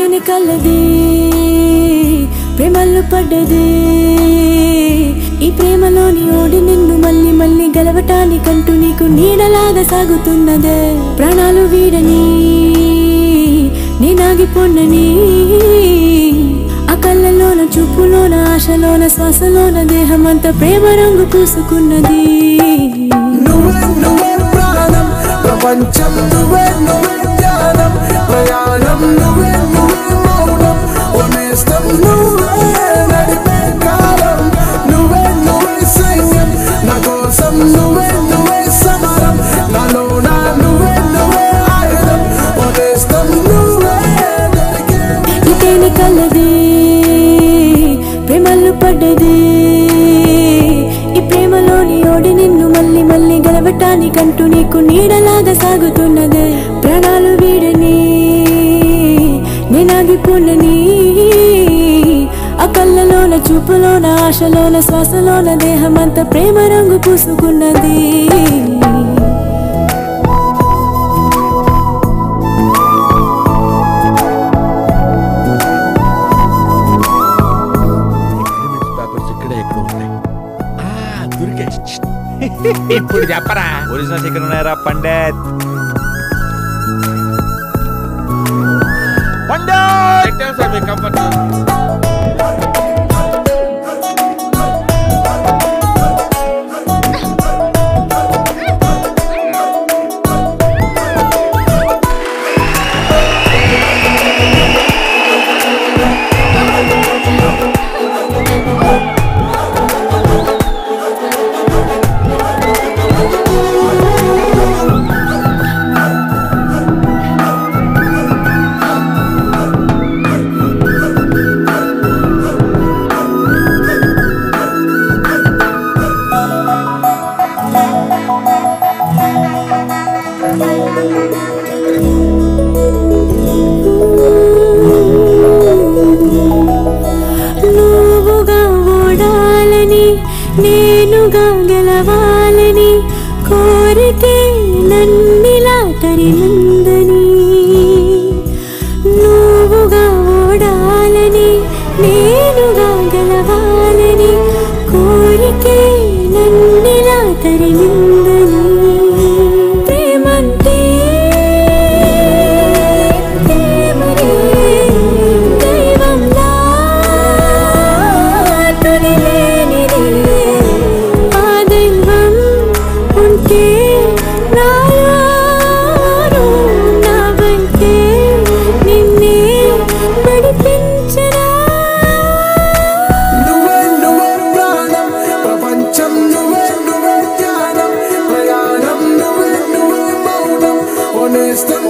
తేనె కలది ప్రేమల్లో పడ్డది ఈ ప్రేమలోని ఓడి నిన్ను మళ్ళీ మళ్ళీ గెలవటానికంటూ నీకు నీడలాగా సాగుతున్నదే ప్రాణాలు వీడని నేనాగిపోన్నని ఆ కళ్ళలోన చూపులోన ఆశలోన శ్వాసలోన దేహమంతా ప్రేమ రంగు పూసుకున్నది నువ్వే నువ్వే ప్రాణం ప్రపంచం నువ్వే నువ్వే ధ్యానం ప్రయాణం నువ్వే నువ్వే మౌనం ఒనేస్తం నువ్వే నడిపే కాలం నువ్వే నువ్వే సైన్యం నా కోసం నువ్వే నువ్వే సమరం నాలో నా నువ్వే నువ్వే ఆయుధం ఒనేస్తం నువ్వే దొరికే ఈ తేనె కలది ప్రేమల్లో పడ్డది ఈ ప్రేమలోని ఓడి నిన్ను మళ్ళీ మళ్ళీ గెలవటానికంటూ నీకు నీడలాగా సాగుతున్నదే ప్రాణాలు వీడని నేనాగిపోనని ఆ కళ్ళలోన చూపులోన ఆశలోన శ్వాసలోన దేహమంతా ప్రేమ రంగు పూసుకున్నది అగ్రిమెంట్స్ పేపర్స్ ఇక్కడే ఎక్కడ ఉన్నాయి ఆ, దొరికాయి ఇప్పుడు చెప్పరా ఒరిజినల్ చికెన్ ఉన్నాయరా పండిత్ పెట్టాం సార్ మీ కంఫర్ట్ నువ్వుగా ఓడాలని నేనుగా గెలవాలని కోరికే నన్నిలా తరినందని నువ్వుగా ఓడాలని నేనుగా గెలవాలని కోరికే నన్నిలా తరినందని ప్రేమంటే ప్రేమనే దైవంలా తుడిలేనిది ఆ దైవం ఉంటే నాలో నా వెంటే నిన్నే నడిపించరా నువ్వే నువ్వే ప్రాణం ప్రపంచం నువ్వే నువ్వే ధ్యానం ప్రయాణం నువ్వే నువ్వే మౌనం ఒనేస్తం